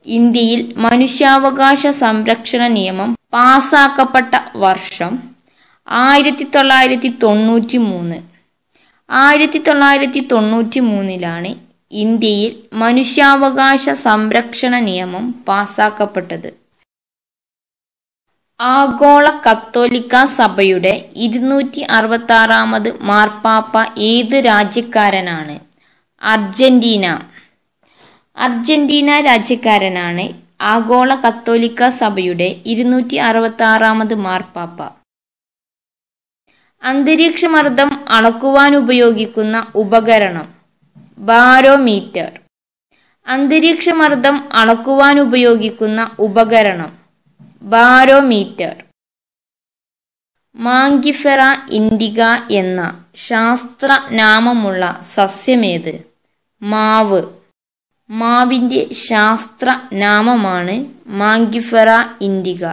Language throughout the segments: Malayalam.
ഇന്ത്യയിൽ മനുഷ്യാവകാശ സംരക്ഷണ നിയമം പാസാക്കപ്പെട്ട വർഷം ആയിരത്തി തൊള്ളായിരത്തി തൊണ്ണൂറ്റി മൂന്ന് ആയിരത്തി തൊള്ളായിരത്തി തൊണ്ണൂറ്റി മൂന്നിലാണ് ഇന്ത്യയിൽ മനുഷ്യാവകാശ സംരക്ഷണ നിയമം പാസാക്കപ്പെട്ടത് ആഗോള കത്തോലിക്ക സഭയുടെ ഇരുന്നൂറ്റി അറുപത്തി ആറാമത് മാർപ്പാപ്പ ഏത് രാജ്യക്കാരനാണ് അർജന്റീന അർജന്റീന രാജ്യക്കാരനാണ് ആഗോള കത്തോലിക്ക സഭയുടെ ഇരുന്നൂറ്റി അറുപത്തി ആറാമത് മാർപ്പാപ്പ അന്തരീക്ഷമർദ്ദം അളക്കുവാൻ ഉപയോഗിക്കുന്ന ഉപകരണം ബാരോമീറ്റർ അന്തരീക്ഷമർദ്ദം അളക്കുവാൻ ഉപയോഗിക്കുന്ന ഉപകരണം ബാരോമീറ്റർ മാങ്കിഫെറ ഇൻഡിക എന്ന ശാസ്ത്രനാമമുള്ള സസ്യമേത് മാവ് മാവിൻ്റെ ശാസ്ത്രനാമമാണ് മാങ്കിഫെറ ഇൻഡിക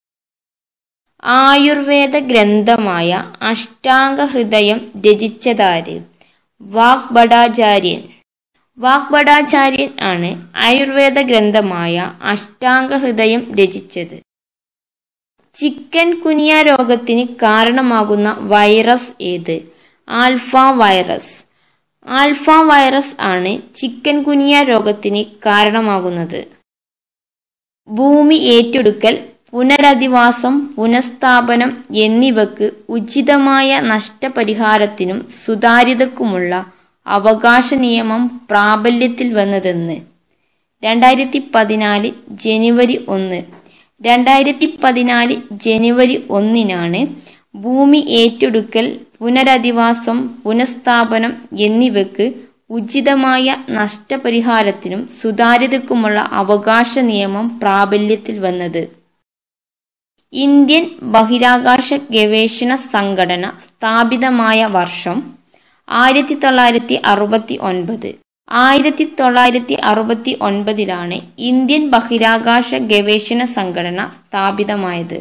ആയുർവേദ ഗ്രന്ഥമായ അഷ്ടാംഗഹൃദയം രചിച്ചതാര് വാഗ്ഭടാചാര്യൻ വാഗ്ഭടാചാര്യൻ ആണ് ആയുർവേദ ഗ്രന്ഥമായ അഷ്ടാംഗഹൃദയം രചിച്ചത് ചിക്കൻ കുനിയ രോഗത്തിന് കാരണമാകുന്ന വൈറസ് ഏത് ആൽഫ വൈറസ് ആൽഫ വൈറസ് ആണ് ചിക്കൻ കുനിയ രോഗത്തിന് കാരണമാകുന്നത് ഭൂമി ഏറ്റെടുക്കൽ പുനരധിവാസം പുനഃസ്ഥാപനം എന്നിവക്ക് ഉചിതമായ നഷ്ടപരിഹാരത്തിനും സുതാര്യതക്കുമുള്ള അവകാശ നിയമം പ്രാബല്യത്തിൽ വന്നതെന്ന് രണ്ടായിരത്തി പതിനാല് ജനുവരി ഒന്ന് രണ്ടായിരത്തി പതിനാല് ജനുവരി ഒന്നിനാണ് ഭൂമി ഏറ്റെടുക്കൽ പുനരധിവാസം പുനഃസ്ഥാപനം എന്നിവയ്ക്ക് ഉചിതമായ നഷ്ടപരിഹാരത്തിനും സുതാര്യതക്കുമുള്ള അവകാശ നിയമം പ്രാബല്യത്തിൽ വന്നത് ഇന്ത്യൻ ബഹിരാകാശ ഗവേഷണ സംഘടന സ്ഥാപിതമായ വർഷം ആയിരത്തി തൊള്ളായിരത്തി അറുപത്തി ഒൻപത് ആയിരത്തി തൊള്ളായിരത്തി അറുപത്തി ഒൻപതിലാണ് ഇന്ത്യൻ ബഹിരാകാശ ഗവേഷണ സംഘടന സ്ഥാപിതമായത്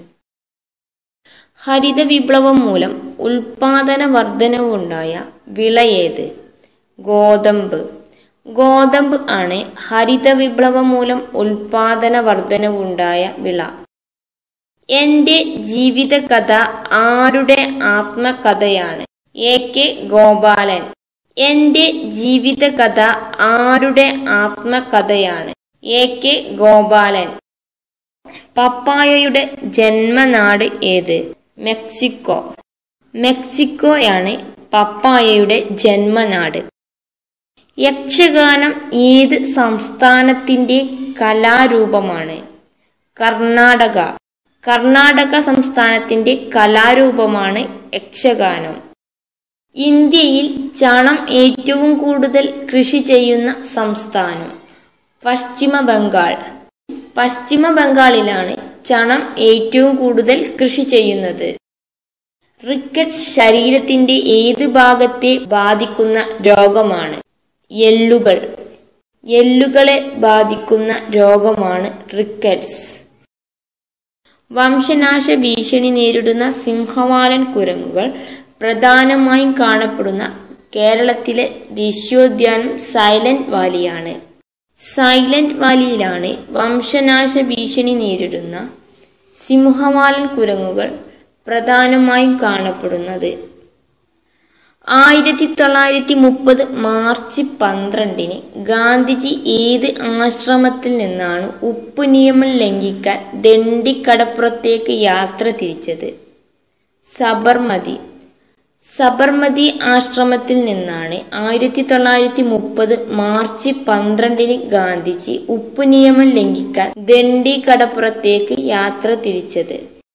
ഹരിത വിപ്ലവം മൂലം ഉൽപാദന വർധനവുണ്ടായ വിളയേത് ഗോതമ്പ് ഗോതമ്പ് ആണ് ഹരിത വിപ്ലവം മൂലം ഉൽപാദന വർധനവുണ്ടായ വിള എൻ്റെ ജീവിതകഥ ആരുടെ ആത്മകഥയാണ് എ കെ ഗോപാലൻ എൻ്റെ ജീവിതകഥ ആരുടെ ആത്മകഥയാണ് എ കെ ഗോപാലൻ പപ്പായയുടെ ജന്മനാട് ഏത് മെക്സിക്കോ മെക്സിക്കോയാണ് പപ്പായയുടെ ജന്മനാട് യക്ഷഗാനം ഏത് സംസ്ഥാനത്തിൻ്റെ കലാരൂപമാണ് കർണാടക കർണാടക സംസ്ഥാനത്തിൻ്റെ കലാരൂപമാണ് യക്ഷഗാനം ഇന്ത്യയിൽ ചണം ഏറ്റവും കൂടുതൽ കൃഷി ചെയ്യുന്ന സംസ്ഥാനം പശ്ചിമ ബംഗാൾ പശ്ചിമ ബംഗാളിലാണ് ചണം ഏറ്റവും കൂടുതൽ കൃഷി ചെയ്യുന്നത് റിക്കറ്റ്സ് ശരീരത്തിന്റെ ഏത് ഭാഗത്തെ ബാധിക്കുന്ന രോഗമാണ് എല്ലുകൾ എല്ലുകളെ ബാധിക്കുന്ന രോഗമാണ് റിക്കറ്റ്സ് വംശനാശ ഭീഷണി നേരിടുന്ന സിംഹവാലൻ കുരങ്ങുകൾ പ്രധാനമായും കാണപ്പെടുന്ന കേരളത്തിലെ ദേശീയോദ്യാനം സൈലന്റ് വാലിയാണ് സൈലന്റ് വാലിയിലാണ് വംശനാശ ഭീഷണി നേരിടുന്ന സിംഹവാലൻ കുരങ്ങുകൾ പ്രധാനമായും കാണപ്പെടുന്നത് ആയിരത്തി തൊള്ളായിരത്തി മുപ്പത് മാർച്ച് പന്ത്രണ്ടിന് ഗാന്ധിജി ഏത് ആശ്രമത്തിൽ നിന്നാണ് ഉപ്പ് നിയമം ലംഘിക്കാൻ ദണ്ഡിക്കടപ്പുറത്തേക്ക് യാത്ര തിരിച്ചത് സബർമതി സബർമതി ആശ്രമത്തിൽ നിന്നാണ് ആയിരത്തി തൊള്ളായിരത്തി മുപ്പത് മാർച്ച് പന്ത്രണ്ടിന് ഗാന്ധിജി ഉപ്പ് നിയമം ലംഘിക്കാൻ ദണ്ഡി കടപ്പുറത്തേക്ക് യാത്ര തിരിച്ചത്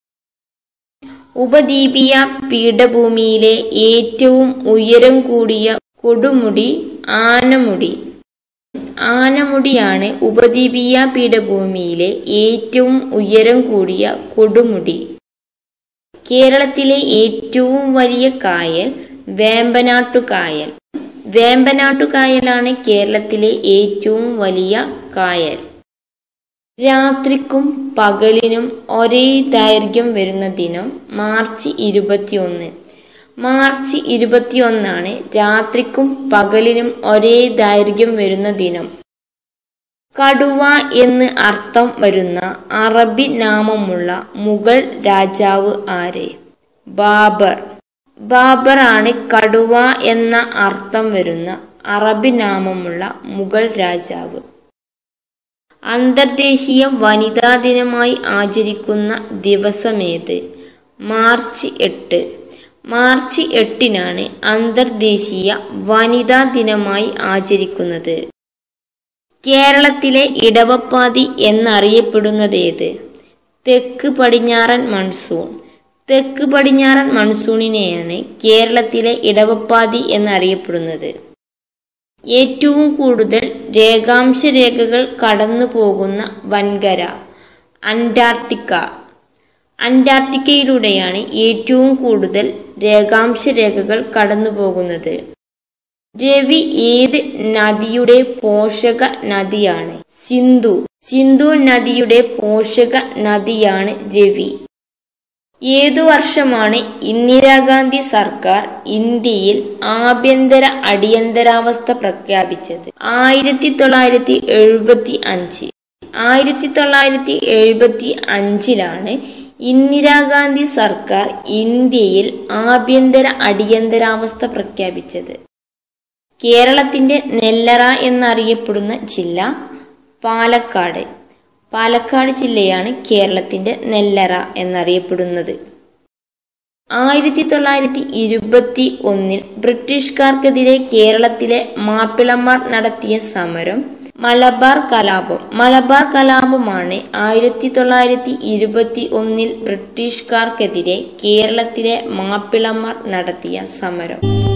ഉപദ്വീപീയ പീഠഭൂമിയിലെ ഏറ്റവും ഉയരം കൂടിയ കൊടുമുടി ആനമുടി ആനമുടിയാണ് ഉപദ്വീപീയ പീഠഭൂമിയിലെ ഏറ്റവും ഉയരം കൂടിയ കൊടുമുടി കേരളത്തിലെ ഏറ്റവും വലിയ കായൽ വേമ്പനാട്ടുകായൽ വേമ്പനാട്ടുകായലാണ് കേരളത്തിലെ ഏറ്റവും വലിയ കായൽ രാത്രിക്കും പകലിനും ഒരേ ദൈർഘ്യം വരുന്ന ദിനം മാർച്ച് ഇരുപത്തിയൊന്ന് മാർച്ച് ഇരുപത്തിയൊന്നാണ് രാത്രിക്കും പകലിനും ഒരേ ദൈർഘ്യം വരുന്ന ദിനം കടുവ എന്ന് അർത്ഥം വരുന്ന അറബി നാമമുള്ള മുഗൾ രാജാവ് ആര് ബാബർ ബാബർ ആണ് കടുവ എന്ന അർത്ഥം വരുന്ന അറബി നാമമുള്ള മുഗൾ രാജാവ് അന്തർദേശീയ വനിതാ ദിനമായി ആചരിക്കുന്ന ദിവസമേത് മാർച്ച് എട്ട് മാർച്ച് എട്ടിനാണ് അന്തർദേശീയ വനിതാ ദിനമായി ആചരിക്കുന്നത് കേരളത്തിലെ ഇടവപ്പാതി എന്നറിയപ്പെടുന്നതേത് തെക്ക് പടിഞ്ഞാറൻ മൺസൂൺ തെക്ക് പടിഞ്ഞാറൻ മൺസൂണിനെയാണ് കേരളത്തിലെ ഇടവപ്പാതി എന്നറിയപ്പെടുന്നത് ഏറ്റവും കൂടുതൽ രേഖാംശ രേഖകൾ കടന്നു പോകുന്ന വൻകര അന്റാർട്ടിക്ക അന്റാർട്ടിക്കയിലൂടെയാണ് ഏറ്റവും കൂടുതൽ രേഖാംശ രേഖകൾ കടന്നു പോകുന്നത് രവി ഏത് നദിയുടെ പോഷക നദിയാണ് സിന്ധു സിന്ധു നദിയുടെ പോഷക നദിയാണ് രവി ഏതു വർഷമാണ് ഇന്ദിരാഗാന്ധി സർക്കാർ ഇന്ത്യയിൽ ആഭ്യന്തര അടിയന്തരാവസ്ഥ പ്രഖ്യാപിച്ചത് ആയിരത്തി തൊള്ളായിരത്തി എഴുപത്തി അഞ്ച് ആയിരത്തി തൊള്ളായിരത്തി എഴുപത്തി അഞ്ചിലാണ് ഇന്ദിരാഗാന്ധി സർക്കാർ ഇന്ത്യയിൽ ആഭ്യന്തര അടിയന്തരാവസ്ഥ പ്രഖ്യാപിച്ചത് കേരളത്തിന്റെ നെല്ലറ എന്നറിയപ്പെടുന്ന ജില്ല പാലക്കാട് പാലക്കാട് ജില്ലയാണ് കേരളത്തിന്റെ നെല്ലറ എന്നറിയപ്പെടുന്നത് ആയിരത്തി തൊള്ളായിരത്തി ഇരുപത്തി ഒന്നിൽ ബ്രിട്ടീഷുകാർക്കെതിരെ കേരളത്തിലെ മാപ്പിളമാർ നടത്തിയ സമരം മലബാർ കലാപം മലബാർ കലാപമാണ് ആയിരത്തി തൊള്ളായിരത്തി ഇരുപത്തി ഒന്നിൽ ബ്രിട്ടീഷുകാർക്കെതിരെ കേരളത്തിലെ മാപ്പിളമാർ നടത്തിയ സമരം